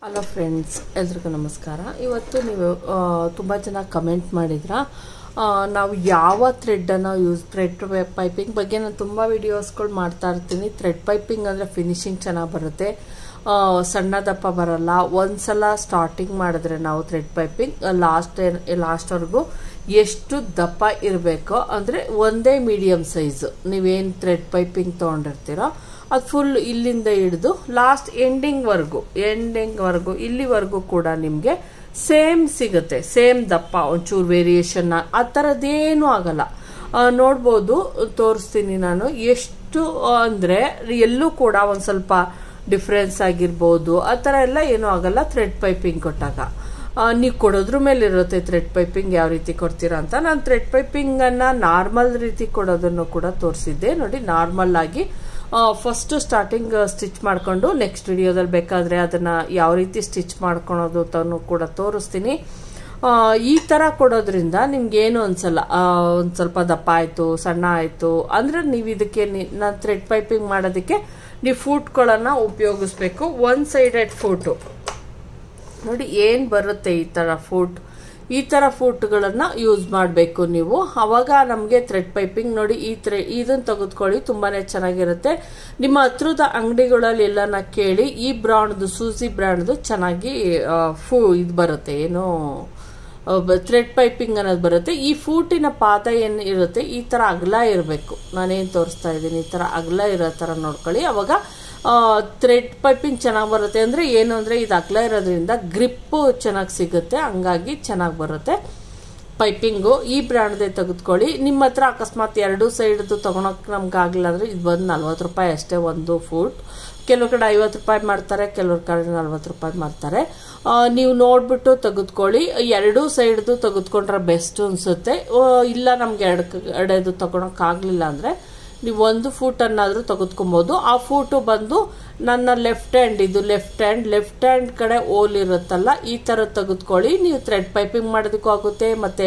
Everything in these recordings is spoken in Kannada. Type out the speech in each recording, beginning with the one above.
ಹಲೋ ಫ್ರೆಂಡ್ಸ್ ಎಲ್ರಿಗೂ ನಮಸ್ಕಾರ ಇವತ್ತು ನೀವು ತುಂಬ ಜನ ಕಮೆಂಟ್ ಮಾಡಿದ್ರ ಆ, ನಾವು ಯಾವ ಥ್ರೆಡ್ಡನ್ನು ಯೂಸ್ ಥ್ರೆಡ್ ಪೈಪಿಂಗ್ ಬಗ್ಗೆ ನಾನು ತುಂಬ ವಿಡಿಯೋಸ್ಗಳು ಮಾಡ್ತಾ ಇರ್ತೀನಿ ಥ್ರೆಡ್ ಪೈಪಿಂಗ್ ಅಂದರೆ ಫಿನಿಶಿಂಗ್ ಚೆನ್ನಾಗಿ ಬರುತ್ತೆ ಆ, ಸಣ್ಣ ದಪ್ಪ ಬರಲ್ಲ ಒಂದ್ಸಲ ಸ್ಟಾರ್ಟಿಂಗ್ ಮಾಡಿದ್ರೆ ನಾವು ಥ್ರೆಡ್ ಪೈಪಿಂಗ್ ಲಾಸ್ಟ್ ಲಾಸ್ಟ್ವರೆಗೂ ಎಷ್ಟು ದಪ್ಪ ಇರಬೇಕೋ ಅಂದರೆ ಒಂದೇ ಮೀಡಿಯಮ್ ಸೈಜ್ ನೀವೇನು ಥ್ರೆಡ್ ಪೈಪಿಂಗ್ ತೊಗೊಂಡಿರ್ತೀರೋ ಅದು ಫುಲ್ ಇಲ್ಲಿಂದ ಹಿಡಿದು ಲಾಸ್ಟ್ ಎಂಡಿಂಗ್ವರೆಗೂ ಎಂಡಿಂಗ್ವರೆಗೂ ಇಲ್ಲಿವರೆಗೂ ಕೂಡ ನಿಮಗೆ ಸೇಮ್ ಸಿಗುತ್ತೆ ಸೇಮ್ ದಪ್ಪ ಒಂಚೂರು ವೇರಿಯೇಷನ್ ಆ ಥರದ್ದೇನೂ ಆಗಲ್ಲ ಆ, ನೋಡ್ಬೋದು ತೋರಿಸ್ತೀನಿ ನಾನು ಎಷ್ಟು ಅಂದರೆ ಎಲ್ಲೂ ಕೂಡ ಒಂದು ಸ್ವಲ್ಪ ಡಿಫ್ರೆನ್ಸ್ ಆಗಿರ್ಬೋದು ಆ ಥರ ಎಲ್ಲ ಏನೂ ಆಗಲ್ಲ ಥ್ರೆಡ್ ಪೈಪಿಂಗ್ ಕೊಟ್ಟಾಗ ನೀವು ಕೊಡೋದ್ರ ಮೇಲೆ ಇರುತ್ತೆ ಥ್ರೆಡ್ ಪೈಪಿಂಗ್ ಯಾವ ರೀತಿ ಕೊಡ್ತೀರಾ ಅಂತ ನಾನು ಥ್ರೆಡ್ ಪೈಪಿಂಗನ್ನು ನಾರ್ಮಲ್ ರೀತಿ ಕೊಡೋದನ್ನು ಕೂಡ ತೋರಿಸಿದ್ದೆ ನೋಡಿ ನಾರ್ಮಲ್ ಆಗಿ ಫಸ್ಟ್ ಸ್ಟಾರ್ಟಿಂಗ್ ಸ್ಟಿಚ್ ಮಾಡಿಕೊಂಡು ನೆಕ್ಸ್ಟ್ ವಿಡಿಯೋದಲ್ಲಿ ಬೇಕಾದರೆ ಅದನ್ನು ಯಾವ ರೀತಿ ಸ್ಟಿಚ್ ಮಾಡ್ಕೊಳೋದು ಅಂತಲೂ ಕೂಡ ತೋರಿಸ್ತೀನಿ ಆ, ಈ ಥರ ಕೊಡೋದ್ರಿಂದ ನಿಮ್ಗೇನು ಅನ್ಸಲ್ಲ ಒಂದು ಸ್ವಲ್ಪ ದಪ್ಪ ಆಯಿತು ಸಣ್ಣ ಆಯಿತು ಅಂದರೆ ನೀವು ಇದಕ್ಕೆ ನಾನು ಥ್ರೆಡ್ ಪೈಪಿಂಗ್ ಮಾಡೋದಕ್ಕೆ ನೀವು ಫೂಟ್ಗಳನ್ನು ಉಪಯೋಗಿಸ್ಬೇಕು ಒನ್ ಸೈಡೆಡ್ ಫೂಟು ನೋಡಿ ಏನು ಬರುತ್ತೆ ಈ ಥರ ಫೂಟ್ ಈ ಥರ ಫೂಟ್ಗಳನ್ನು ಯೂಸ್ ಮಾಡಬೇಕು ನೀವು ಅವಾಗ ನಮಗೆ ಥ್ರೆಡ್ ಪೈಪಿಂಗ್ ನೋಡಿ ಈ ಥ್ರೆ ಇದನ್ನು ತೆಗೆದುಕೊಳ್ಳಿ ತುಂಬಾ ಚೆನ್ನಾಗಿರುತ್ತೆ ನಿಮ್ಮ ಹತ್ರದ ಅಂಗಡಿಗಳಲ್ಲಿ ಎಲ್ಲನ ಕೇಳಿ ಈ ಬ್ರಾಂಡ್ದು ಸೂಸಿ ಬ್ರ್ಯಾಂಡ್ದು ಚೆನ್ನಾಗಿ ಆ, ಫೂ ಇದು ಬರುತ್ತೆ ಏನು ಥ್ರೆಡ್ ಪೈಪಿಂಗ್ ಅನ್ನೋದು ಬರುತ್ತೆ ಈ ಫೂಟಿನ ಪಾದ ಏನು ಇರುತ್ತೆ ಈ ಥರ ಅಗಲ ಇರಬೇಕು ನಾನೇನು ತೋರಿಸ್ತಾ ಇದ್ದೀನಿ ಈ ಥರ ಅಗಲ ಇರೋ ಥರ ನೋಡ್ಕೊಳ್ಳಿ ಅವಾಗ ಥ್ರೆಡ್ ಪೈಪಿಂಗ್ ಚೆನ್ನಾಗಿ ಬರುತ್ತೆ ಅಂದರೆ ಏನು ಅಂದರೆ ಇದು ಅಗಲ ಇರೋದ್ರಿಂದ ಗ್ರಿಪ್ಪು ಚೆನ್ನಾಗಿ ಸಿಗುತ್ತೆ ಹಂಗಾಗಿ ಚೆನ್ನಾಗಿ ಬರುತ್ತೆ ಪೈಪಿಂಗು ಈ ಬ್ರ್ಯಾಂಡ್ದೇ ತೆಗೆದುಕೊಳ್ಳಿ ನಿಮ್ಮ ಹತ್ರ ಅಕಸ್ಮಾತ್ ಎರಡು ಸೈಡ್ದು ತೊಗೊಳಕ್ಕೆ ನಮ್ಗೆ ಆಗಿಲ್ಲ ಅಂದರೆ ಇದು ಬಂದು ನಲ್ವತ್ತು ರೂಪಾಯಿ ಅಷ್ಟೇ ಒಂದು ಫೂಟ್ ಕೆಲವು ಕಡೆ ಐವತ್ತು ರೂಪಾಯಿ ಮಾಡ್ತಾರೆ ಕೆಲವ್ರ ಕಡೆ ನಲ್ವತ್ತು ರೂಪಾಯಿ ಮಾಡ್ತಾರೆ ಆ, ನೀವು ನೋಡ್ಬಿಟ್ಟು ತೆಗೆದುಕೊಳ್ಳಿ ಎರಡೂ ಸೈಡ್ದು ತೆಗೆದುಕೊಂಡ್ರೆ ಬೆಸ್ಟ್ ಅನಿಸುತ್ತೆ ಇಲ್ಲ ನಮ್ಗೆ ಎರಡು ಎರಡದು ತೊಗೊಳಕ್ಕಾಗಲಿಲ್ಲ ಅಂದರೆ ನೀವು ಒಂದು ಫೂಟನ್ನಾದರೂ ತೆಗೆದುಕೊಬೋದು ಆ ಫೂಟು ಬಂದು ನನ್ನ ಲೆಫ್ಟ್ ಹ್ಯಾಂಡ್ ಇದು ಲೆಫ್ಟ್ ಹ್ಯಾಂಡ್ ಲೆಫ್ಟ್ ಹ್ಯಾಂಡ್ ಕಡೆ ಓಲ್ ಇರುತ್ತಲ್ಲ ಈ ಥರ ತೆಗೆದುಕೊಳ್ಳಿ ನೀವು ಥ್ರೆಡ್ ಪೈಪಿಂಗ್ ಮಾಡೋದಕ್ಕೂ ಆಗುತ್ತೆ ಮತ್ತು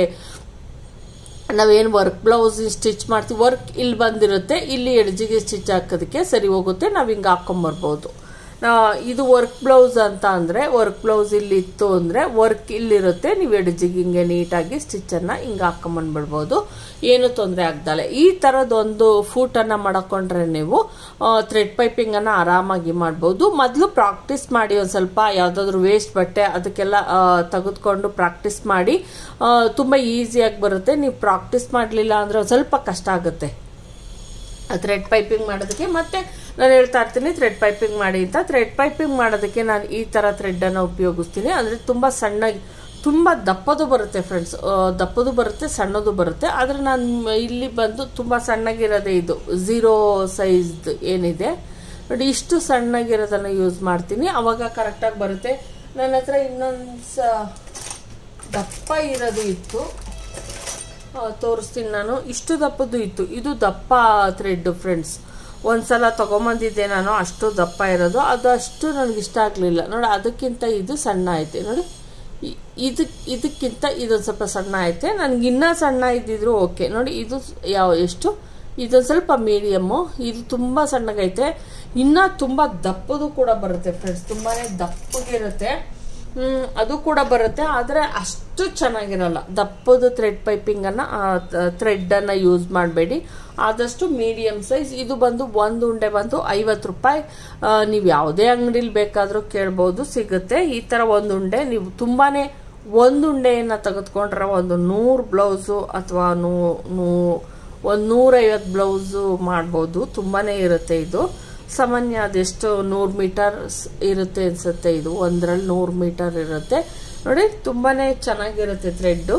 ನಾವೇನು ವರ್ಕ್ ಬ್ಲೌಸ್ ಸ್ಟಿಚ್ ಮಾಡ್ತೀವಿ ವರ್ಕ್ ಇಲ್ಲಿ ಬಂದಿರುತ್ತೆ ಇಲ್ಲಿ ಎಡ್ಜಿಗೆ ಸ್ಟಿಚ್ ಹಾಕೋದಕ್ಕೆ ಸರಿ ಹೋಗುತ್ತೆ ನಾವು ಹಿಂಗೆ ಹಾಕೊಂಬರ್ಬೋದು ನಾ- ಇದು ವರ್ಕ್ ಬ್ಲೌಸ್ ಅಂತ ಅಂದರೆ ವರ್ಕ್ ಬ್ಲೌಸ್ ಇಲ್ಲಿ ಇತ್ತು ಅಂದರೆ ವರ್ಕ್ ಇಲ್ಲಿರುತ್ತೆ ನೀವು ಎಡ್ಜಿಗೆ ಹಿಂಗೆ ನೀಟಾಗಿ ಸ್ಟಿಚ್ಚನ್ನು ಹಿಂಗೆ ಹಾಕೊಂಬಂದ್ಬಿಡ್ಬೋದು ಏನು ತೊಂದರೆ ಆಗ್ದಲೆ ಈ ಥರದೊಂದು ಫೂಟನ್ನು ಮಾಡಕೊಂಡ್ರೆ ನೀವು ಥ್ರೆಡ್ ಪೈಪಿಂಗನ್ನು ಆರಾಮಾಗಿ ಮಾಡ್ಬೋದು ಮೊದಲು ಪ್ರಾಕ್ಟೀಸ್ ಮಾಡಿ ಒಂದು ಸ್ವಲ್ಪ ಯಾವುದಾದ್ರೂ ವೇಸ್ಟ್ ಬಟ್ಟೆ ಅದಕ್ಕೆಲ್ಲ ಆ, ತೆಗೆದುಕೊಂಡು ಪ್ರಾಕ್ಟೀಸ್ ಮಾಡಿ ಆ, ತುಂಬ ಈಸಿಯಾಗಿ ಬರುತ್ತೆ ನೀವು ಪ್ರಾಕ್ಟೀಸ್ ಮಾಡಲಿಲ್ಲ ಅಂದರೆ ಒಂದು ಸ್ವಲ್ಪ ಕಷ್ಟ ಆಗುತ್ತೆ ಥ್ರೆಡ್ ಪೈಪಿಂಗ್ ಮಾಡೋದಕ್ಕೆ ಮತ್ತೆ ನಾನು ಹೇಳ್ತಾ ಇರ್ತೀನಿ ಥ್ರೆಡ್ ಪೈಪಿಂಗ್ ಮಾಡಿ ಅಂತ ಥ್ರೆಡ್ ಪೈಪಿಂಗ್ ಮಾಡೋದಕ್ಕೆ ನಾನು ಈ ಥರ ಥ್ರೆಡ್ಡನ್ನು ಉಪಯೋಗಿಸ್ತೀನಿ ಅಂದರೆ ತುಂಬ ಸಣ್ಣಗೆ ತುಂಬ ದಪ್ಪದು ಬರುತ್ತೆ ಫ್ರೆಂಡ್ಸ್ ದಪ್ಪದು ಬರುತ್ತೆ ಸಣ್ಣದು ಬರುತ್ತೆ ಆದರೆ ನಾನು ಇಲ್ಲಿ ಬಂದು ತುಂಬ ಸಣ್ಣಗಿರೋದೇ ಇದು ಝೀರೋ ಸೈಜ್ದು ಏನಿದೆ ನೋಡಿ ಇಷ್ಟು ಸಣ್ಣಗಿರೋದನ್ನು ಯೂಸ್ ಮಾಡ್ತೀನಿ ಅವಾಗ ಕರೆಕ್ಟಾಗಿ ಬರುತ್ತೆ ನನ್ನ ಹತ್ರ ಇನ್ನೊಂದು ಸ ದಪ್ಪ ಇರೋದು ಇತ್ತು ಆ, ತೋರಿಸ್ತೀನಿ ನಾನು ಇಷ್ಟು ದಪ್ಪದ್ದು ಇತ್ತು ಇದು ದಪ್ಪ ಥ್ರೆಡ್ ಫ್ರೆಂಡ್ಸ್ ಒಂದ್ಸಲ ತಗೊಂಬಂದಿದ್ದೆ ನಾನು ಅಷ್ಟು ದಪ್ಪ ಇರೋದು ಅದು ಅಷ್ಟು ನನಗೆ ಇಷ್ಟ ಆಗಲಿಲ್ಲ ನೋಡಿ ಅದಕ್ಕಿಂತ ಇದು ಸಣ್ಣ ಐತೆ ನೋಡಿ ಇ- ಇದಕ್ ಇದಕ್ಕಿಂತ ಇದೊಂದು ಸ್ವಲ್ಪ ಸಣ್ಣ ಐತೆ ನನಗೆ ಇನ್ನೂ ಸಣ್ಣ ಇದ್ದಿದ್ರು ಓಕೆ ನೋಡಿ ಇದು ಯಾವ ಎಷ್ಟು ಇದೊಂದು ಸ್ವಲ್ಪ ಮೀಡಿಯಮ್ಮು ಇದು ತುಂಬ ಸಣ್ಣಗೈತೆ ಇನ್ನೂ ತುಂಬ ದಪ್ಪದು ಕೂಡ ಬರುತ್ತೆ ಫ್ರೆಂಡ್ಸ್ ತುಂಬಾ ದಪ್ಪಗಿರುತ್ತೆ ಹ್ಮ್, ಅದು ಕೂಡ ಬರುತ್ತೆ ಆದರೆ ಅಷ್ಟು ಚೆನ್ನಾಗಿರಲ್ಲ ದಪ್ಪದ ಥ್ರೆಡ್ ಪೈಪಿಂಗನ್ನು ಥ್ರೆಡ್ಡನ್ನು ಯೂಸ್ ಮಾಡಬೇಡಿ ಆದಷ್ಟು ಮೀಡಿಯಮ್ ಸೈಜ್ ಇದು ಬಂದು ಒಂದು ಉಂಡೆ ಬಂದು ಐವತ್ತು ರೂಪಾಯಿ ನೀವು ಯಾವುದೇ ಅಂಗಡಿಲಿ ಬೇಕಾದರೂ ಕೇಳ್ಬೋದು ಸಿಗುತ್ತೆ ಈ ಥರ ಒಂದು ಉಂಡೆ ನೀವು ತುಂಬಾ ಒಂದು ಉಂಡೆಯನ್ನು ತೆಗೆದುಕೊಂಡ್ರೆ ಒಂದು ನೂರು ಬ್ಲೌಸು ಅಥವಾ ನೂ ನೂ ಒಂದು ನೂರೈವತ್ತು ಬ್ಲೌಸು ಮಾಡ್ಬೋದು ತುಂಬಾ ಇರುತ್ತೆ ಇದು ಸಾಮಾನ್ಯ ಅದೆಷ್ಟು ನೂರು ಮೀಟರ್ ಸ್- ಇರುತ್ತೆ ಅನ್ಸುತ್ತೆ ಇದು ಒಂದರಲ್ಲಿ ನೂರು ಮೀಟರ್ ಇರುತ್ತೆ ನೋಡಿ ತುಂಬಾ ಚೆನ್ನಾಗಿರುತ್ತೆ ಥ್ರೆಡ್ಡು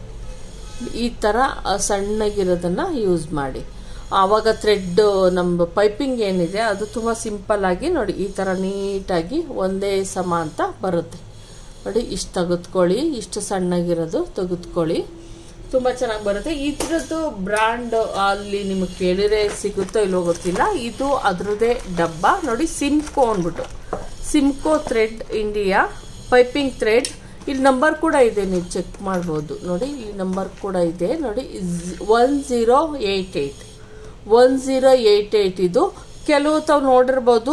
ಈ ಥರ ಆ, ಸಣ್ಣಗಿರೋದನ್ನು ಯೂಸ್ ಮಾಡಿ ಆವಾಗ ಥ್ರೆಡ್ ನಮ್ಮ ಪೈಪಿಂಗ್ ಏನಿದೆ ಅದು ತುಂಬ ಸಿಂಪಲ್ ಆಗಿ ನೋಡಿ ಈ ಥರ ನೀಟಾಗಿ ಒಂದೇ ಸಮ ಅಂತ ಬರುತ್ತೆ ನೋಡಿ ಇಷ್ಟು ತೆಗೆದುಕೊಳ್ಳಿ ಇಷ್ಟು ಸಣ್ಣಗಿರೋದು ತೆಗೆದುಕೊಳ್ಳಿ ತುಂಬ ಚೆನ್ನಾಗಿ ಬರುತ್ತೆ ಇದ್ರದ್ದು ಬ್ರ್ಯಾಂಡ್ ಅಲ್ಲಿ ನಿಮಗೆ ಕೇಳಿದ್ರೆ ಸಿಗುತ್ತೋ ಇಲ್ಲೋ ಗೊತ್ತಿಲ್ಲ ಇದು ಅದ್ರದ್ದೇ ಡಬ್ಬ ನೋಡಿ ಸಿಮ್ಕೋ ಅಂದ್ಬಿಟ್ಟು Simco thread India piping thread ಇಲ್ಲಿ ನಂಬರ್ ಕೂಡ ಇದೆ ನೀವು ಚೆಕ್ ಮಾಡ್ಬೋದು ನೋಡಿ ಇಲ್ಲಿ ನಂಬರ್ ಕೂಡ ಇದೆ ನೋಡಿ one zero eight eight one zero eight eight ಇದು ಕೆಲವು ತಾವು ನೋಡಿರ್ಬೋದು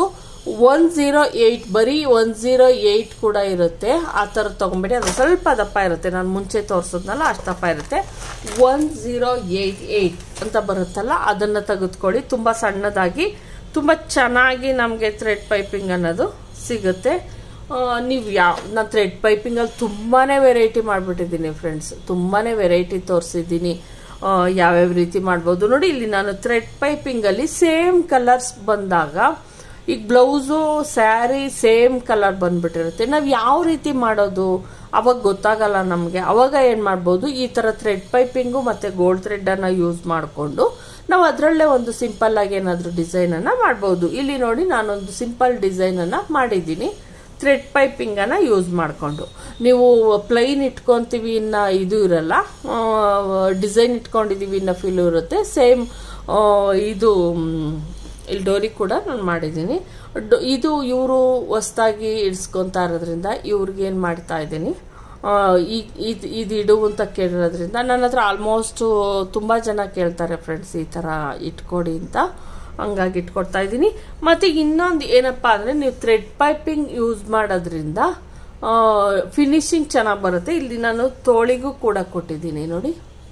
ಒನ್ ಝೀರೋ ಏಯ್ಟ್ ಬರೀ ಒನ್ ಝೀರೋ ಏಯ್ಟ್ ಕೂಡ ಇರುತ್ತೆ ಆ ಥರ ತೊಗೊಂಬೇಡಿ ಅದು ಸ್ವಲ್ಪ ದಪ್ಪ ಇರುತ್ತೆ ನಾನು ಮುಂಚೆ ತೋರಿಸಿದ್ನಲ್ಲ ಅಷ್ಟು ದಪ್ಪ ಇರುತ್ತೆ ಒನ್ ಝೀರೋ ಏಯ್ಟ್ ಏಯ್ಟ್ ಅಂತ ಬರುತ್ತಲ್ಲ ಅದನ್ನು ತೆಗೆದುಕೊಳ್ಳಿ ತುಂಬ ಸಣ್ಣದಾಗಿ ತುಂಬ ಚೆನ್ನಾಗಿ ನಮಗೆ ಥ್ರೆಡ್ ಪೈಪಿಂಗ್ ಅನ್ನೋದು ಸಿಗುತ್ತೆ ನೀವು ಯಾವ ನಾನು ಥ್ರೆಡ್ ಪೈಪಿಂಗಲ್ಲಿ ತುಂಬಾ ವೆರೈಟಿ ಮಾಡಿಬಿಟ್ಟಿದ್ದೀನಿ ಫ್ರೆಂಡ್ಸ್ ತುಂಬಾ ವೆರೈಟಿ ತೋರಿಸಿದ್ದೀನಿ ಯಾವ್ಯಾವ ರೀತಿ ಮಾಡ್ಬೋದು ನೋಡಿ ಇಲ್ಲಿ ನಾನು ಥ್ರೆಡ್ ಪೈಪಿಂಗಲ್ಲಿ ಸೇಮ್ ಕಲರ್ಸ್ ಬಂದಾಗ ಈಗ ಬ್ಲೌಸು ಸ್ಯಾರಿ ಸೇಮ್ ಕಲರ್ ಬಂದ್ಬಿಟ್ಟಿರುತ್ತೆ ನಾವು ಯಾವ ರೀತಿ ಮಾಡೋದು ಅವಾಗ ಗೊತ್ತಾಗಲ್ಲ ನಮಗೆ ಅವಾಗ ಏನು ಮಾಡ್ಬೋದು ಈ ಥರ ಥ್ರೆಡ್ ಪೈಪಿಂಗು ಮತ್ತು ಗೋಲ್ಡ್ ಥ್ರೆಡನ್ನು ಯೂಸ್ ಮಾಡಿಕೊಂಡು ನಾವು ಅದರಲ್ಲೇ ಒಂದು ಸಿಂಪಲ್ ಆಗಿ ಏನಾದರೂ ಡಿಸೈನನ್ನು ಮಾಡ್ಬೋದು ಇಲ್ಲಿ ನೋಡಿ ನಾನೊಂದು ಸಿಂಪಲ್ ಡಿಸೈನನ್ನು ಮಾಡಿದ್ದೀನಿ ಥ್ರೆಡ್ ಪೈಪಿಂಗನ್ನು ಯೂಸ್ ಮಾಡಿಕೊಂಡು ನೀವು ಪ್ಲೈನ್ ಇಟ್ಕೊತೀವಿ ಇನ್ನು ಇದು ಇರಲ್ಲ ಡಿಸೈನ್ ಇಟ್ಕೊಂಡಿದ್ದೀವಿ ಇನ್ನು ಫೀಲ್ ಇರುತ್ತೆ ಸೇಮ್ ಇದು ಇಲ್ಲಿ ಡೋರಿ ಕೂಡ ನಾನು ಮಾಡಿದ್ದೀನಿ ಇದು ಇವರು ಹೊಸ್ದಾಗಿ ಇಡ್ಸ್ಕೊತಾ ಇರೋದ್ರಿಂದ ಇವ್ರಿಗೆ ಏನು ಮಾಡ್ತಾ ಇದ್ದೀನಿ ಈಗ ಇದು ಇದು ಇಡು ಅಂತ ಕೇಳಿರೋದ್ರಿಂದ ನನ್ನ ಹತ್ರ ಆಲ್ಮೋಸ್ಟ್ ತುಂಬ ಜನ ಕೇಳ್ತಾರೆ ಫ್ರೆಂಡ್ಸ್ ಈ ಥರ ಇಟ್ಕೊಡಿ ಅಂತ ಹಂಗಾಗಿ ಇಟ್ಕೊಡ್ತಾ ಇದ್ದೀನಿ ಮತ್ತು ಇನ್ನೊಂದು ಏನಪ್ಪ ಅಂದರೆ ನೀವು ಥ್ರೆಡ್ ಪೈಪಿಂಗ್ ಯೂಸ್ ಮಾಡೋದ್ರಿಂದ ಫಿನಿಶಿಂಗ್ ಚೆನ್ನಾಗಿ ಬರುತ್ತೆ ಇಲ್ಲಿ ನಾನು ತೋಳಿಗೂ ಕೂಡ ಕೊಟ್ಟಿದ್ದೀನಿ ನೋಡಿ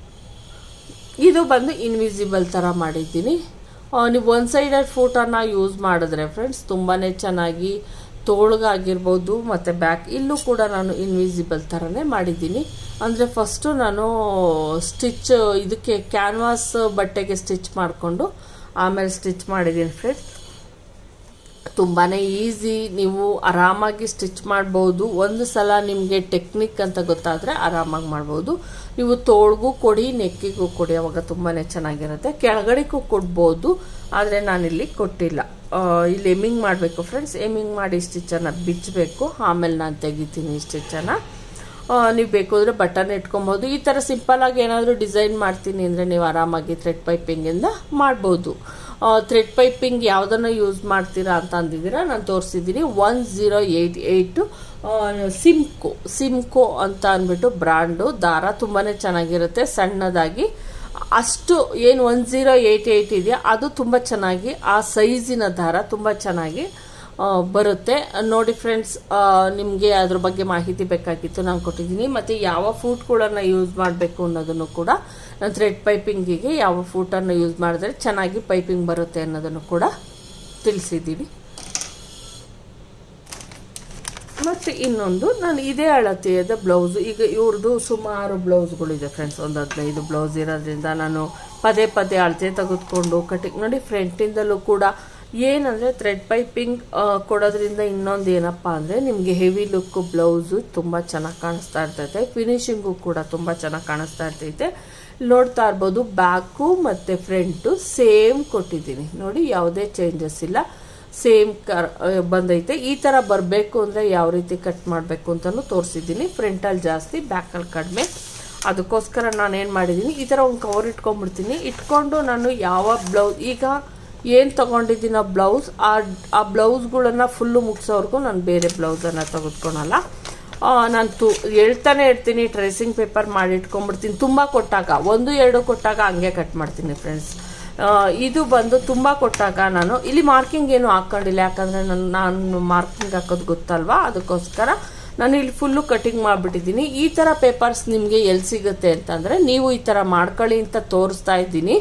ಇದು ಬಂದು ಇನ್ವಿಸಿಬಲ್ ಥರ ಮಾಡಿದ್ದೀನಿ ನೀವು ಒನ್ ಸೈಡೆಡ್ ಫೋಟೋನ ಯೂಸ್ ಮಾಡಿದ್ರೆ ಫ್ರೆಂಡ್ಸ್ ತುಂಬಾ ಚೆನ್ನಾಗಿ ತೋಳ್ಗಾಗಿರ್ಬೋದು ಮತ್ತು ಬ್ಯಾಕ್ ಇಲ್ಲೂ ಕೂಡ ನಾನು ಇನ್ವಿಸಿಬಲ್ ಥರನೇ ಮಾಡಿದ್ದೀನಿ ಅಂದರೆ ಫಸ್ಟು ನಾನು ಸ್ಟಿಚ್ ಇದಕ್ಕೆ ಕ್ಯಾನ್ವಾಸ್ ಬಟ್ಟೆಗೆ ಸ್ಟಿಚ್ ಮಾಡಿಕೊಂಡು ಆಮೇಲೆ ಸ್ಟಿಚ್ ಮಾಡಿದ್ದೀನಿ ಫ್ರೆಂಡ್ಸ್ ತುಂಬಾ ಈಸಿ ನೀವು ಆರಾಮಾಗಿ ಸ್ಟಿಚ್ ಮಾಡ್ಬೋದು ಒಂದು ಸಲ ನಿಮಗೆ ಟೆಕ್ನಿಕ್ ಅಂತ ಗೊತ್ತಾದರೆ ಆರಾಮಾಗಿ ಮಾಡ್ಬೋದು ನೀವು ತೋಳ್ಗೂ ಕೊಡಿ ನೆಕ್ಕಿಗೂ ಕೊಡಿ ಅವಾಗ ತುಂಬಾ ಚೆನ್ನಾಗಿರುತ್ತೆ ಕೆಳಗಡೆಗೂ ಕೊಡ್ಬೋದು ಆದರೆ ನಾನಿಲ್ಲಿ ಕೊಟ್ಟಿಲ್ಲ ಇಲ್ಲಿ ಎಮ್ಮಿಂಗ್ ಮಾಡಬೇಕು ಫ್ರೆಂಡ್ಸ್ ಎಮ್ಮಿಂಗ್ ಮಾಡಿ ಸ್ಟಿಚ್ಚನ್ನು ಬಿಚ್ಚಬೇಕು ಆಮೇಲೆ ನಾನು ತೆಗಿತೀನಿ ಸ್ಟಿಚ್ಚನ್ನು ನೀವು ಬೇಕು ಅಂದರೆ ಬಟನ್ ಇಟ್ಕೊಬೋದು ಈ ಥರ ಸಿಂಪಲ್ಲಾಗಿ ಏನಾದರೂ ಡಿಸೈನ್ ಮಾಡ್ತೀನಿ ಅಂದರೆ ನೀವು ಆರಾಮಾಗಿ ಥ್ರೆಡ್ ಪೈಪಿಂಗಿಂದ ಮಾಡ್ಬೋದು ಥ್ರೆಡ್ ಪೈಪಿಂಗ್ ಯಾವುದನ್ನು ಯೂಸ್ ಮಾಡ್ತೀರಾ ಅಂತ ಅಂದಿದ್ದೀರಾ ನಾನು ತೋರಿಸಿದ್ದೀನಿ one zero eight eight Simco Simco ಅಂತ ಅಂದ್ಬಿಟ್ಟು ಬ್ರ್ಯಾಂಡು ದಾರ ತುಂಬಾ ಚೆನ್ನಾಗಿರುತ್ತೆ ಸಣ್ಣದಾಗಿ ಅಷ್ಟು ಏನು ಒನ್ ಝೀರೋ ಏಯ್ಟ್ ಏಯ್ಟ್ ಇದೆಯಾ ಅದು ತುಂಬ ಚೆನ್ನಾಗಿ ಆ ಸೈಜಿನ ದಾರ ತುಂಬ ಚೆನ್ನಾಗಿ ಬರುತ್ತೆ ನೋಡಿ ಫ್ರೆಂಡ್ಸ್ ನಿಮಗೆ ಅದ್ರ ಬಗ್ಗೆ ಮಾಹಿತಿ ಬೇಕಾಗಿತ್ತು ನಾನು ಕೊಟ್ಟಿದ್ದೀನಿ ಮತ್ತು ಯಾವ ಫೂಟ್ಗಳನ್ನು ಯೂಸ್ ಮಾಡಬೇಕು ಅನ್ನೋದನ್ನು ಕೂಡ ನಾನು ಥ್ರೆಡ್ ಪೈಪಿಂಗಿಗೆ ಯಾವ ಫೂಟನ್ನು ಯೂಸ್ ಮಾಡಿದ್ರೆ ಚೆನ್ನಾಗಿ ಪೈಪಿಂಗ್ ಬರುತ್ತೆ ಅನ್ನೋದನ್ನು ಕೂಡ ತಿಳಿಸಿದ್ದೀನಿ ಮತ್ತು ಇನ್ನೊಂದು ನಾನು ಇದೇ ಅಳತೆಯದ ಬ್ಲೌಸು ಈಗ ಇವ್ರದ್ದು ಸುಮಾರು ಬ್ಲೌಸ್ಗಳಿದೆ ಫ್ರೆಂಡ್ಸ್ ಒಂದು ಹದಿನೈದು ಬ್ಲೌಸ್ ಇರೋದ್ರಿಂದ ನಾನು ಪದೇ ಪದೇ ಅಳತೆ ತೆಗೆದುಕೊಂಡು ಕಟಿಂಗ್ ನೋಡಿ ಫ್ರಂಟಿಂದಲೂ ಕೂಡ ಏನಂದರೆ ಥ್ರೆಡ್ ಪೈಪಿಂಗ್ ಕೊಡೋದ್ರಿಂದ ಇನ್ನೊಂದು ಏನಪ್ಪ ಅಂದರೆ ನಿಮಗೆ ಹೆವಿ ಲುಕ್ ಬ್ಲೌಸು ತುಂಬ ಚೆನ್ನಾಗಿ ಕಾಣಿಸ್ತಾ ಇರ್ತೈತೆ ಫಿನಿಶಿಂಗು ಕೂಡ ತುಂಬ ಚೆನ್ನಾಗಿ ಕಾಣಿಸ್ತಾ ಇರ್ತೈತೆ ನೋಡ್ತಾ ಇರ್ಬೋದು ಬ್ಯಾಕು ಮತ್ತು ಫ್ರಂಟು ಸೇಮ್ ಕೊಟ್ಟಿದ್ದೀನಿ ನೋಡಿ ಯಾವುದೇ ಚೇಂಜಸ್ ಇಲ್ಲ ಸೇಮ್ ಕರ್ ಬಂದೈತೆ ಈ ಥರ ಬರಬೇಕು ಅಂದರೆ ಯಾವ ರೀತಿ ಕಟ್ ಮಾಡಬೇಕು ಅಂತಲೂ ತೋರಿಸಿದ್ದೀನಿ ಫ್ರಂಟಲ್ಲಿ ಜಾಸ್ತಿ ಬ್ಯಾಕಲ್ಲಿ ಕಡಿಮೆ ಅದಕ್ಕೋಸ್ಕರ ನಾನು ಏನು ಮಾಡಿದ್ದೀನಿ ಈ ಥರ ಒಂದು ಕವರ್ ಇಟ್ಕೊಂಡ್ಬಿಡ್ತೀನಿ ಇಟ್ಕೊಂಡು ನಾನು ಯಾವ ಬ್ಲೌಸ್ ಈಗ ಏನು ತೊಗೊಂಡಿದ್ದೀನೋ ಬ್ಲೌಸ್ ಆ ಆ ಬ್ಲೌಸ್ಗಳನ್ನು ಫುಲ್ಲು ಮುಗಿಸೋವರೆಗೂ ನಾನು ಬೇರೆ ಬ್ಲೌಸನ್ನು ತೆಗೆದುಕೊಳಲ್ಲ ನಾನು ತು ಹೇಳ್ತಾನೆ ಇರ್ತೀನಿ ಟ್ರೇಸಿಂಗ್ ಪೇಪರ್ ಮಾಡಿ ಇಟ್ಕೊಂಡ್ಬಿಡ್ತೀನಿ ತುಂಬ ಕೊಟ್ಟಾಗ ಒಂದು ಎರಡು ಕೊಟ್ಟಾಗ ಹಂಗೆ ಕಟ್ ಮಾಡ್ತೀನಿ ಫ್ರೆಂಡ್ಸ್ ಇದು ಬಂದು ತುಂಬ ಕೊಟ್ಟಾಗ ನಾನು ಇಲ್ಲಿ ಮಾರ್ಕಿಂಗ್ ಏನು ಹಾಕ್ಕೊಂಡಿಲ್ಲ ಯಾಕಂದರೆ ನಾನು ನಾನು ಮಾರ್ಕಿಂಗ್ ಹಾಕೋದು ಗೊತ್ತಲ್ವಾ ಅದಕ್ಕೋಸ್ಕರ ನಾನು ಇಲ್ಲಿ ಫುಲ್ಲು ಕಟಿಂಗ್ ಮಾಡಿಬಿಟ್ಟಿದ್ದೀನಿ ಈ ಥರ ಪೇಪರ್ಸ್ ನಿಮಗೆ ಎಲ್ಲಿ ಸಿಗುತ್ತೆ ಅಂತಂದರೆ ನೀವು ಈ ಥರ ಮಾಡ್ಕೊಳ್ಳಿ ಅಂತ ತೋರಿಸ್ತಾ ಇದ್ದೀನಿ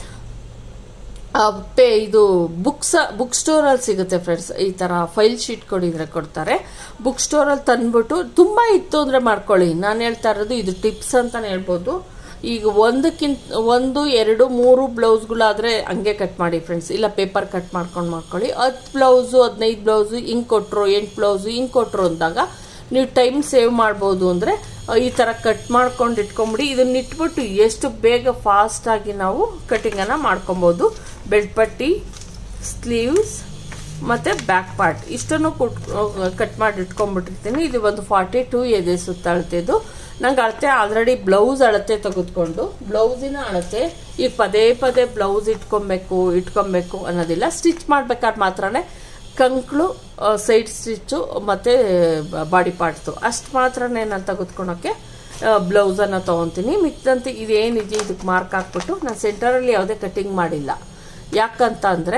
ಪೇ ಇದು ಬುಕ್ಸ್ ಬುಕ್ ಸ್ಟೋರಲ್ಲಿ ಸಿಗುತ್ತೆ ಫ್ರೆಂಡ್ಸ್ ಈ ಥರ ಫೈಲ್ ಶೀಟ್ ಕೊಡಿದ್ರೆ ಕೊಡ್ತಾರೆ ಬುಕ್ ಸ್ಟೋರಲ್ಲಿ ತಂದ್ಬಿಟ್ಟು ತುಂಬ ಇತ್ತು ಅಂದರೆ ಮಾಡ್ಕೊಳ್ಳಿ ನಾನು ಹೇಳ್ತಾ ಇರೋದು ಇದು ಟಿಪ್ಸ್ ಅಂತಲೇ ಹೇಳ್ಬೋದು ಈಗ ಒಂದಕ್ಕಿಂತ ಒಂದು ಎರಡು ಮೂರು ಬ್ಲೌಸ್ಗಳಾದರೆ ಹಂಗೆ ಕಟ್ ಮಾಡಿ ಫ್ರೆಂಡ್ಸ್ ಇಲ್ಲ ಪೇಪರ್ ಕಟ್ ಮಾಡ್ಕೊಂಡು ಮಾಡ್ಕೊಳ್ಳಿ ಹತ್ತು ಬ್ಲೌಸು ಹದಿನೈದು ಬ್ಲೌಸು ಹಿಂಗೆ ಕೊಟ್ಟರು ಎಂಟು ಬ್ಲೌಸು ಹಿಂಗೆ ಕೊಟ್ಟರು ಅಂದಾಗ ನೀವು ಟೈಮ್ ಸೇವ್ ಮಾಡ್ಬೋದು ಅಂದರೆ ಈ ಥರ ಕಟ್ ಮಾಡ್ಕೊಂಡು ಇಟ್ಕೊಂಬಿಡಿ ಇದನ್ನ ಇಟ್ಬಿಟ್ಟು ಎಷ್ಟು ಬೇಗ ಫಾಸ್ಟಾಗಿ ನಾವು ಕಟಿಂಗನ್ನು ಮಾಡ್ಕೊಬೋದು ಬೆಲ್ಟ್ ಪಟ್ಟಿ ಸ್ಲೀವ್ಸ್ ಮತ್ತು ಬ್ಯಾಕ್ ಪಾರ್ಟ್ ಇಷ್ಟನ್ನು ಕೊಟ್ ಕಟ್ ಮಾಡಿ ಇಟ್ಕೊಂಡ್ಬಿಟ್ಟಿರ್ತೀನಿ ಇದು ಒಂದು ಫಾರ್ಟಿ ಟೂ ಎದೆ ಸುತ್ತ ಅಳತೆದು ನಂಗೆ ಅಳತೆ ಆಲ್ರೆಡಿ ಬ್ಲೌಸ್ ಅಳತೆ ತೆಗೆದುಕೊಂಡು ಬ್ಲೌಸಿನ ಅಳತೆ ಈಗ ಪದೇ ಪದೇ ಬ್ಲೌಸ್ ಇಟ್ಕೊಬೇಕು ಇಟ್ಕೊಬೇಕು ಅನ್ನೋದಿಲ್ಲ ಸ್ಟಿಚ್ ಮಾಡ್ಬೇಕಾದ್ರೆ ಮಾತ್ರನೇ ಕಂಕ್ಳು ಸೈಡ್ ಸ್ಟಿಚ್ಚು ಮತ್ತು ಬಾಡಿ ಪಾರ್ಟ್ಸು ಅಷ್ಟು ಮಾತ್ರನೇ ನಾನು ತೆಗೆದುಕೊಳಕ್ಕೆ ಬ್ಲೌಸನ್ನು ತೊಗೊತೀನಿ ಮಿಕ್ಕಂತೆ ಇದೇನಿದೆ ಇದಕ್ಕೆ ಮಾರ್ಕ್ ಹಾಕ್ಬಿಟ್ಟು ನಾನು ಸೆಂಟರಲ್ಲಿ ಯಾವುದೇ ಕಟಿಂಗ್ ಮಾಡಿಲ್ಲ ಯಾಕಂತ ಅಂದರೆ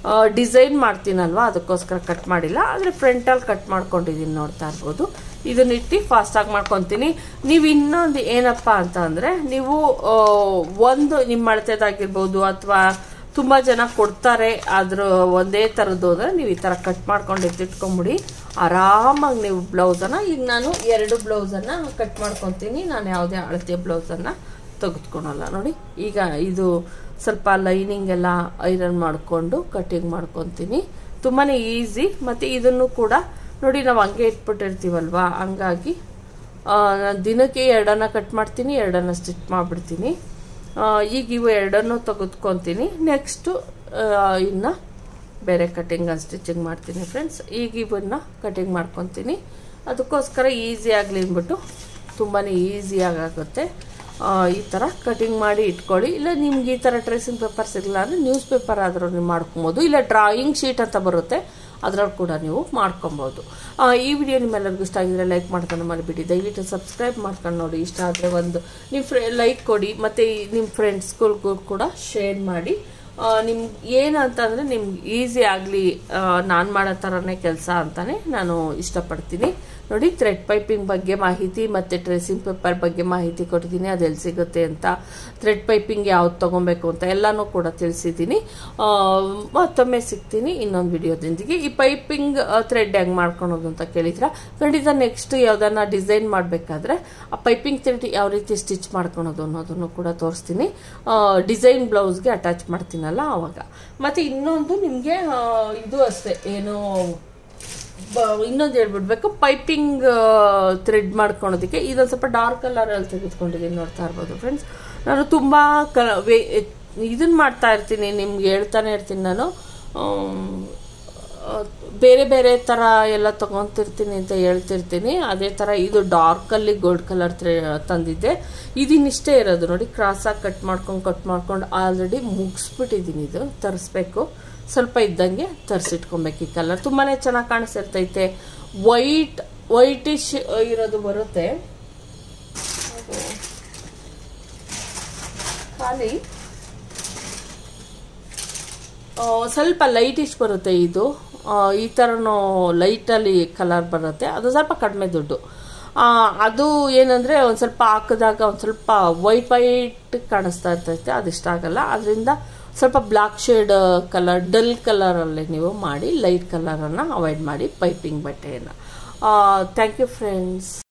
ಡಿಸೈನ್ ಮಾಡ್ತೀನಲ್ವಾ ಅದಕ್ಕೋಸ್ಕರ ಕಟ್ ಮಾಡಿಲ್ಲ ಆದರೆ ಫ್ರಂಟಲ್ಲಿ ಕಟ್ ಮಾಡ್ಕೊಂಡಿದ್ದೀನಿ ನೋಡ್ತಾ ಇರ್ಬೋದು ಇದನ್ನ ಇಟ್ಟು ಫಾಸ್ಟಾಗಿ ಮಾಡ್ಕೊತೀನಿ ನೀವು ಇನ್ನೊಂದು ಏನಪ್ಪ ಅಂತ ಅಂದರೆ ನೀವು ಆ, ಒಂದು ನಿಮ್ಮ ಅಳತೆದಾಗಿರ್ಬೋದು ಅಥವಾ ತುಂಬ ಜನ ಕೊಡ್ತಾರೆ ಅದ್ರ ಒಂದೇ ಥರದ್ದು ಅಂದರೆ ನೀವು ಈ ಥರ ಕಟ್ ಮಾಡ್ಕೊಂಡು ಎತ್ತಿಟ್ಕೊಂಬಿಡಿ ಆರಾಮಾಗಿ ನೀವು ಬ್ಲೌಸನ್ನು ಈಗ ನಾನು ಎರಡು ಬ್ಲೌಸನ್ನು ಕಟ್ ಮಾಡ್ಕೊತೀನಿ ನಾನು ಯಾವುದೇ ಅಳತೆ ಬ್ಲೌಸನ್ನು ತೆಗೆದುಕೊಳಲ್ಲ ನೋಡಿ ಈಗ ಇದು ಸ್ವಲ್ಪ ಲೈನಿಂಗ್ ಎಲ್ಲ ಐರನ್ ಮಾಡಿಕೊಂಡು ಕಟಿಂಗ್ ಮಾಡ್ಕೊತೀನಿ ತುಂಬಾ ಈಸಿ ಮತ್ತು ಇದನ್ನು ಕೂಡ ನೋಡಿ ನಾವು ಹಂಗೆ ಇಟ್ಬಿಟ್ಟಿರ್ತೀವಲ್ವಾ ಹಂಗಾಗಿ ಆ, ನಾನ್ ದಿನಕ್ಕೆ ಎರಡನ್ನ ಕಟ್ ಮಾಡ್ತೀನಿ ಎರಡನ್ನ ಸ್ಟಿಚ್ ಮಾಡಿಬಿಡ್ತೀನಿ ಈಗ ಇವು ಎರಡನ್ನು ತೆಗೆದುಕೊತೀನಿ ನೆಕ್ಸ್ಟು ಇನ್ನು ಬೇರೆ ಕಟಿಂಗ್ ಸ್ಟಿಚಿಂಗ್ ಮಾಡ್ತೀನಿ ಫ್ರೆಂಡ್ಸ್ ಈಗ ಇವನ್ನ ಕಟಿಂಗ್ ಮಾಡ್ಕೊತೀನಿ ಅದಕ್ಕೋಸ್ಕರ ಈಸಿ ಆಗಲಿ ಅಂದ್ಬಿಟ್ಟು ತುಂಬಾ ಈಸಿಯಾಗಿ ಆಗುತ್ತೆ ಆ, ಈ ಥರ ಕಟಿಂಗ್ ಮಾಡಿ ಇಟ್ಕೊಳ್ಳಿ ಇಲ್ಲ ನಿಮ್ಗೆ ಈ ಥರ ಟ್ರೇಸಿಂಗ್ ಪೇಪರ್ ಸಿಗಲ್ಲ ಅಂದರೆ ನ್ಯೂಸ್ ಪೇಪರ್ ಆದರೂ ನೀವು ಮಾಡ್ಕೊಬೋದು ಇಲ್ಲ ಡ್ರಾಯಿಂಗ್ ಶೀಟ್ ಅಂತ ಬರುತ್ತೆ ಅದರಲ್ಲಿ ಕೂಡ ನೀವು ಮಾಡ್ಕೊಬೋದು ಆ, ಈ ವಿಡಿಯೋ ನಿಮ್ಮೆಲ್ಲರಿಗೂ ಇಷ್ಟ ಆಗಿದ್ರೆ ಲೈಕ್ ಮಾಡ್ಕೊಂಡು ಮಾಡಿಬಿಡಿ ದಯವಿಟ್ಟು ಸಬ್ಸ್ಕ್ರೈಬ್ ಮಾಡ್ಕೊಂಡು ನೋಡಿ ಇಷ್ಟ ಆದರೆ ಒಂದು ನಿಮ್ಮ ಫ್ರೆ ಲೈಕ್ ಕೊಡಿ ಮತ್ತು ನಿಮ್ಮ ಫ್ರೆಂಡ್ಸ್ಗಳಿಗೂ ಕೂಡ ಶೇರ್ ಮಾಡಿ ನಿಮ್ಗೆ ಏನಂತಂದರೆ ನಿಮ್ಗೆ ಈಸಿ ಆಗಲಿ ನಾನು ಮಾಡೋ ಥರನೇ ಕೆಲಸ ಅಂತಲೇ ನಾನು ಇಷ್ಟಪಡ್ತೀನಿ ನೋಡಿ ಥ್ರೆಡ್ ಪೈಪಿಂಗ್ ಬಗ್ಗೆ ಮಾಹಿತಿ ಮತ್ತು ಟ್ರೇಸಿಂಗ್ ಪೇಪರ್ ಬಗ್ಗೆ ಮಾಹಿತಿ ಕೊಟ್ಟಿದ್ದೀನಿ ಅದು ಎಲ್ಲಿ ಸಿಗುತ್ತೆ ಅಂತ ಥ್ರೆಡ್ ಪೈಪಿಂಗ್ ಯಾವ್ದು ತೊಗೊಬೇಕು ಅಂತ ಎಲ್ಲನೂ ಕೂಡ ತಿಳಿಸಿದ್ದೀನಿ ಆ, ಮತ್ತೊಮ್ಮೆ ಸಿಗ್ತೀನಿ ಇನ್ನೊಂದು ವಿಡಿಯೋದೊಂದಿಗೆ ಈ ಪೈಪಿಂಗ್ ಥ್ರೆಡ್ ಹೆಂಗೆ ಮಾಡ್ಕೊಳೋದು ಅಂತ ಕೇಳಿದ್ರ ಖಂಡಿತ ನೆಕ್ಸ್ಟ್ ಯಾವ್ದನ್ನ ಡಿಸೈನ್ ಮಾಡಬೇಕಾದ್ರೆ ಆ ಪೈಪಿಂಗ್ ಥ್ರೆಡ್ ಯಾವ ರೀತಿ ಸ್ಟಿಚ್ ಮಾಡ್ಕೊಳೋದು ಅನ್ನೋದನ್ನು ಕೂಡ ತೋರಿಸ್ತೀನಿ ಡಿಸೈನ್ ಬ್ಲೌಸ್ಗೆ ಅಟ್ಯಾಚ್ ಮಾಡ್ತೀನಲ್ಲ ಆವಾಗ ಮತ್ತು ಇನ್ನೊಂದು ನಿಮಗೆ ಇದು ಅಷ್ಟೇ ಏನು ಬ- ಇನ್ನೊಂದು ಹೇಳ್ಬಿಡ್ಬೇಕು ಪೈಪಿಂಗ್ ಥ್ರೆಡ್ ಮಾಡ್ಕೊಳೋದಕ್ಕೆ ಇದೊಂದು ಸ್ವಲ್ಪ ಡಾರ್ಕ್ ಕಲರಲ್ಲಿ ತೆಗೆದುಕೊಂಡಿದ್ದೀನಿ ನೋಡ್ತಾ ಇರ್ಬೋದು ಫ್ರೆಂಡ್ಸ್ ನಾನು ತುಂಬ ಕಲ ವೇ ಇದನ್ನ ಮಾಡ್ತಾ ಇರ್ತೀನಿ ನಿಮ್ಗೆ ಹೇಳ್ತಾನೆ ಇರ್ತೀನಿ ನಾನು ಆಮ್, ಆ, ಬೇರೆ ಬೇರೆ ಥರ ಎಲ್ಲ ತೊಗೊತಿರ್ತೀನಿ ಅಂತ ಹೇಳ್ತಿರ್ತೀನಿ ಅದೇ ಥರ ಇದು ಡಾರ್ಕಲ್ಲಿ ಗೋಲ್ಡ್ ಕಲರ್ ಥ್ರೆ ತಂದಿದ್ದೆ ಇದಿನ್ನಿಷ್ಟೇ ಇರೋದು ನೋಡಿ ಕ್ರಾಸಾಗಿ ಕಟ್ ಮಾಡ್ಕೊಂಡು ಕಟ್ ಮಾಡ್ಕೊಂಡು ಆಲ್ರೆಡಿ ಮುಗಿಸ್ಬಿಟ್ಟಿದ್ದೀನಿ ಇದು ತರಿಸ್ಬೇಕು ಸ್ವಲ್ಪ ಇದ್ದಂಗೆ ತರಿಸಿಟ್ಕೊಬೇಕು ಈ ಕಲರ್ ತುಂಬಾ ಚೆನ್ನಾಗಿ ಕಾಣಿಸ್ತಿರ್ತೈತೆ ವೈಟ್ ವೈಟಿಶ್ ಇರೋದು ಬರುತ್ತೆ ಅದು ಖಾಲಿ ಆ, ಸ್ವಲ್ಪ ಲೈಟಿಶ್ ಬರುತ್ತೆ ಇದು ಆ, ಈ ಥರನೂ ಲೈಟಲ್ಲಿ ಕಲರ್ ಬರುತ್ತೆ ಅದು ಸ್ವಲ್ಪ ಕಡಿಮೆ ದುಡ್ಡು ಆ, ಅದು ಏನಂದರೆ ಒಂದು ಸ್ವಲ್ಪ ಹಾಕಿದಾಗ ಒಂದು ಸ್ವಲ್ಪ ವೈಟ್ ವೈಟ್ ಕಾಣಿಸ್ತಾ ಇರ್ತೈತೆ ಅದು ಇಷ್ಟ ಆಗಲ್ಲ ಅದರಿಂದ ಸ್ವಲ್ಪ ಬ್ಲ್ಯಾಕ್ ಶೇಡ್ ಕಲರ್ ಡಲ್ ಕಲರಲ್ಲೇ ನೀವು ಮಾಡಿ ಲೈಟ್ ಕಲರನ್ನು ಅವಾಯ್ಡ್ ಮಾಡಿ ಪೈಪಿಂಗ್ ಬಟ್ಟೆಯನ್ನು ಥ್ಯಾಂಕ್ ಯು ಫ್ರೆಂಡ್ಸ್